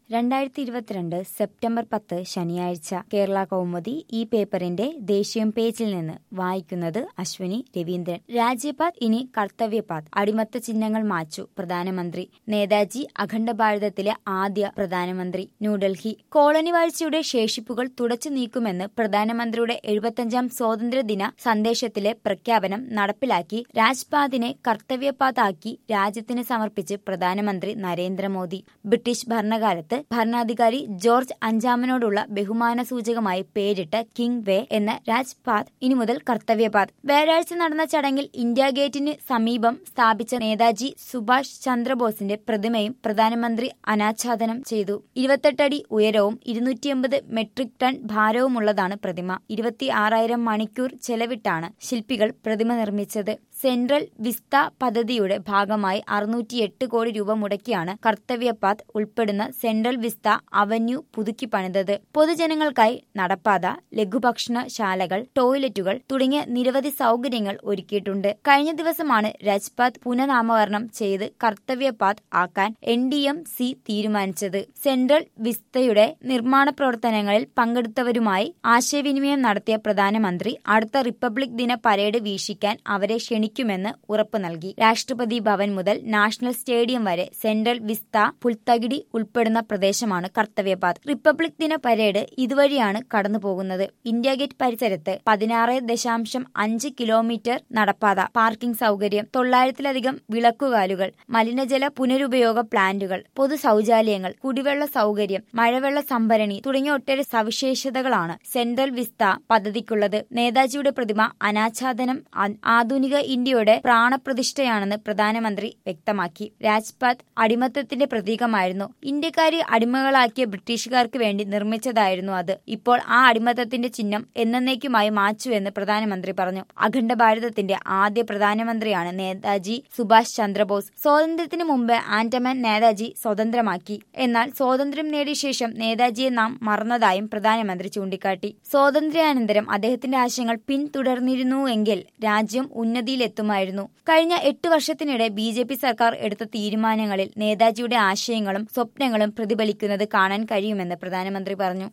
രണ്ടായിരത്തി ഇരുപത്തിരണ്ട് സെപ്റ്റംബർ പത്ത് ശനിയാഴ്ച കേരള കൗമുദി ഈ പേപ്പറിന്റെ ദേശീയം പേജിൽ നിന്ന് വായിക്കുന്നത് അശ്വിനി രവീന്ദ്രൻ രാജ്യപാത് ഇനി കർത്തവ്യപാത് അടിമത്ത ചിഹ്നങ്ങൾ മാച്ചു പ്രധാനമന്ത്രി നേതാജി അഖണ്ഡ ഭാരതത്തിലെ ആദ്യ പ്രധാനമന്ത്രി ന്യൂഡൽഹി കോളനി വാഴ്ചയുടെ ശേഷിപ്പുകൾ തുടച്ചു നീക്കുമെന്ന് പ്രധാനമന്ത്രിയുടെ എഴുപത്തഞ്ചാം സ്വാതന്ത്ര്യദിന സന്ദേശത്തിലെ പ്രഖ്യാപനം നടപ്പിലാക്കി രാജ്പാതിനെ കർത്തവ്യപാതാക്കി രാജ്യത്തിന് സമർപ്പിച്ച് പ്രധാനമന്ത്രി നരേന്ദ്രമോദി ബ്രിട്ടീഷ് ഭരണകാലത്ത് ഭരണാധികാരി ജോർജ് അഞ്ചാമനോടുള്ള ബഹുമാന സൂചകമായി പേരിട്ട കിങ് വേ എന്ന രാജ്പാത് ഇനി മുതൽ കർത്തവ്യപാത് വ്യാഴാഴ്ച നടന്ന ചടങ്ങിൽ ഇന്ത്യ ഗേറ്റിന് സമീപം സ്ഥാപിച്ച നേതാജി സുഭാഷ് ചന്ദ്രബോസിന്റെ പ്രതിമയും പ്രധാനമന്ത്രി അനാച്ഛാദനം ചെയ്തു ഇരുപത്തെട്ടടി ഉയരവും ഇരുന്നൂറ്റിയമ്പത് മെട്രിക് ടൺ ഭാരവുമുള്ളതാണ് പ്രതിമ ഇരുപത്തി ആറായിരം മണിക്കൂർ ചെലവിട്ടാണ് ശില്പികൾ പ്രതിമ നിർമ്മിച്ചത് സെൻട്രൽ വിസ്ത പദ്ധതിയുടെ ഭാഗമായി അറുന്നൂറ്റിയെട്ട് കോടി രൂപ മുടക്കിയാണ് കർത്തവ്യപാത് ഉൾപ്പെടുന്ന സെൻട്രൽ വിസ്ത അവന്യൂ പുതുക്കി പണിതത് പൊതുജനങ്ങൾക്കായി നടപ്പാത ലഘുഭക്ഷണശാലകൾ ടോയ്ലറ്റുകൾ തുടങ്ങിയ നിരവധി സൗകര്യങ്ങൾ ഒരുക്കിയിട്ടുണ്ട് കഴിഞ്ഞ ദിവസമാണ് രാജ്പാത് പുനഃനാമകരണം ചെയ്ത് കർത്തവ്യപാത് ആക്കാൻ എൻ ഡി എം സി തീരുമാനിച്ചത് സെൻട്രൽ വിസ്തയുടെ നിർമ്മാണ പ്രവർത്തനങ്ങളിൽ പങ്കെടുത്തവരുമായി ആശയവിനിമയം നടത്തിയ പ്രധാനമന്ത്രി അടുത്ത റിപ്പബ്ലിക് ദിന പരേഡ് വീക്ഷിക്കാൻ അവരെ ക്ഷണിക്കുമെന്ന് ഉറപ്പു നൽകി രാഷ്ട്രപതി ഭവൻ മുതൽ നാഷണൽ സ്റ്റേഡിയം വരെ സെൻട്രൽ വിസ്ത പുൽത്തകിടി ഉൾപ്പെടുന്ന പ്രദേശമാണ് കർത്തവ്യപാത് റിപ്പബ്ലിക് ദിന പരേഡ് ഇതുവഴിയാണ് കടന്നുപോകുന്നത് ഇന്ത്യ ഗേറ്റ് പരിസരത്ത് പതിനാറ് ദശാംശം അഞ്ച് കിലോമീറ്റർ നടപ്പാത പാർക്കിംഗ് സൗകര്യം തൊള്ളായിരത്തിലധികം വിളക്കുകാലുകൾ മലിനജല പുനരുപയോഗ പ്ലാന്റുകൾ പൊതു ശൌചാലയങ്ങൾ കുടിവെള്ള സൗകര്യം മഴവെള്ള സംഭരണി തുടങ്ങിയ ഒട്ടേറെ സവിശേഷതകളാണ് സെൻട്രൽ വിസ്ത പദ്ധതിക്കുള്ളത് നേതാജിയുടെ പ്രതിമ അനാച്ഛാദനം ആധുനിക ഇന്ത്യയുടെ പ്രാണപ്രതിഷ്ഠയാണെന്ന് പ്രധാനമന്ത്രി വ്യക്തമാക്കി രാജ്പാത് അടിമത്തത്തിന്റെ പ്രതീകമായിരുന്നു ഇന്ത്യക്കാരെ അടിമകളാക്കിയ ബ്രിട്ടീഷുകാർക്ക് വേണ്ടി നിർമ്മിച്ചതായിരുന്നു അത് ഇപ്പോൾ ആ അടിമത്തത്തിന്റെ ചിഹ്നം എന്നേക്കുമായി മാച്ചുവെന്ന് പ്രധാനമന്ത്രി പറഞ്ഞു അഖണ്ഡ ഭാരതത്തിന്റെ ആദ്യ പ്രധാനമന്ത്രിയാണ് നേതാജി സുഭാഷ് ചന്ദ്രബോസ് സ്വാതന്ത്ര്യത്തിന് മുമ്പ് ആൻഡമാൻ നേതാജി സ്വതന്ത്രമാക്കി എന്നാൽ സ്വാതന്ത്ര്യം നേടിയ ശേഷം നേതാജിയെ നാം മറന്നതായും പ്രധാനമന്ത്രി ചൂണ്ടിക്കാട്ടി സ്വാതന്ത്ര്യാനന്തരം അദ്ദേഹത്തിന്റെ ആശയങ്ങൾ പിന്തുടർന്നിരുന്നുവെങ്കിൽ രാജ്യം ഉന്നതിയിലെത്തുമായിരുന്നു കഴിഞ്ഞ എട്ട് വർഷത്തിനിടെ ബി ജെ പി സർക്കാർ എടുത്ത തീരുമാനങ്ങളിൽ നേതാജിയുടെ ആശയങ്ങളും സ്വപ്നങ്ങളും പ്രതിഫലിക്കുന്നത് കാണാൻ കഴിയുമെന്ന് പ്രധാനമന്ത്രി പറഞ്ഞു